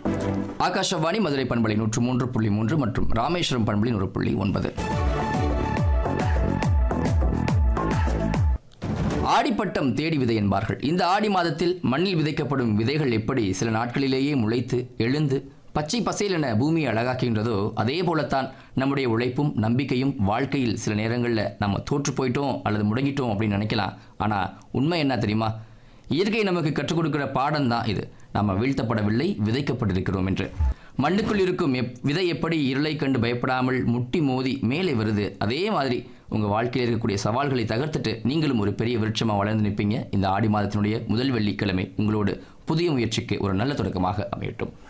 ஆகாஷவாணி மதுரை பண்பலை நூற்று மூன்று புள்ளி மூன்று மற்றும் ராமேஸ்வரம் பண்பலை நூறு புள்ளி ஒன்பது ஆடிப்பட்டம் தேடி விதை என்பார்கள் இந்த ஆடி மாதத்தில் மண்ணில் விதைக்கப்படும் விதைகள் எப்படி சில நாட்களிலேயே முளைத்து எழுந்து பச்சை பசேல் என பூமியை அழகாக்குகின்றதோ அதே போலத்தான் நம்முடைய உழைப்பும் நம்பிக்கையும் வாழ்க்கையில் சில நேரங்களில் நம்ம தோற்று போயிட்டோம் அல்லது முடங்கிட்டோம் அப்படின்னு நினைக்கலாம் ஆனால் உண்மை என்ன தெரியுமா இயற்கை நமக்கு கற்றுக் கொடுக்கிற பாடம் தான் இது நம்ம வீழ்த்தப்படவில்லை விதைக்கப்பட்டிருக்கிறோம் என்று மண்ணுக்குள் இருக்கும் எப் விதை எப்படி இருளை கண்டு பயப்படாமல் முட்டி மோதி மேலே வருது அதே மாதிரி உங்கள் வாழ்க்கையில் இருக்கக்கூடிய சவால்களை தகர்த்துட்டு நீங்களும் ஒரு பெரிய விருட்சமாக வளர்ந்து நிற்பீங்க இந்த ஆடி மாதத்தினுடைய முதல் வெள்ளிக்கிழமை உங்களோடு புதிய முயற்சிக்கு ஒரு நல்ல தொடக்கமாக அமையட்டும்